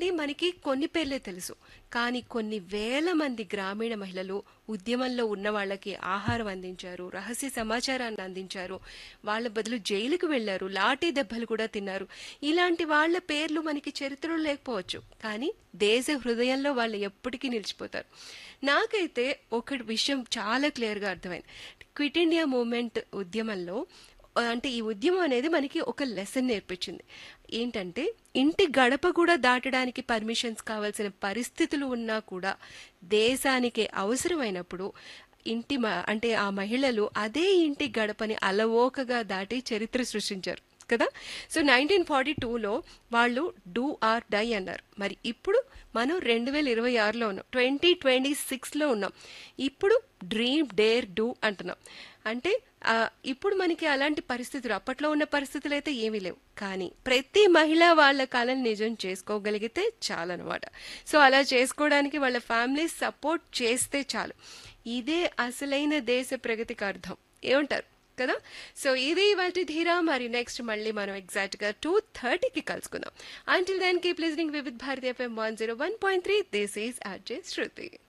చూడండి మనకి కొన్ని పేర్లే తెలుసు కానీ కొన్ని వేల మంది గ్రామీణ మహిళలు ఉద్యమంలో ఉన్న వాళ్ళకి ఆహారం అందించారు రహస్య సమాచారాన్ని అందించారు వాళ్ళ బదులు జైలుకు వెళ్లారు లాఠీ దెబ్బలు కూడా తిన్నారు ఇలాంటి వాళ్ళ పేర్లు మనకి చరిత్రలో లేకపోవచ్చు కానీ దేశ హృదయంలో వాళ్ళు ఎప్పటికీ నిలిచిపోతారు నాకైతే ఒక విషయం చాలా క్లియర్గా అర్థమైంది క్విట్ ఇండియా మూమెంట్ ఉద్యమంలో అంటే ఈ ఉద్యమం అనేది మనకి ఒక లెసన్ నేర్పించింది ఏంటంటే ఇంటి గడప కూడా దాటడానికి పర్మిషన్స్ కావాల్సిన పరిస్థితులు ఉన్నా కూడా దేశానికి అవసరమైనప్పుడు ఇంటి మ- అంటే ఆ మహిళలు అదే ఇంటి గడపని అలవోకగా దాటి చరిత్ర సృష్టించారు కదా సో నైన్టీన్ ఫార్టీ టూలో వాళ్ళు డూ ఆర్ డై అన్నారు మరి ఇప్పుడు మనం రెండు వేల ఇరవై ఆరులో ఉన్నాం ట్వంటీ ట్వంటీ సిక్స్లో ఉన్నాం ఇప్పుడు డ్రీమ్ డేర్ డూ అంటున్నాం అంటే ఆ, ఇప్పుడు మనకి అలాంటి పరిస్థితులు అప్పట్లో ఉన్న పరిస్థితులు అయితే ఏమీ లేవు కానీ ప్రతి మహిళ వాళ్ళ కళను నిజం చేసుకోగలిగితే చాలన్నమాట సో అలా చేసుకోవడానికి వాళ్ళ ఫ్యామిలీ సపోర్ట్ చేస్తే చాలు ఇదే అసలైన దేశ ప్రగతికి అర్థం ఏమంటారు కదా సో ఇది వాటి ధీరా మరి నెక్స్ట్ మళ్ళీ మనం ఎగ్జాక్ట్ గా టూ థర్టీకి కలుసుకుందాం until then keep listening Vividh Bharati FM one zero one point three this is RJ Shruti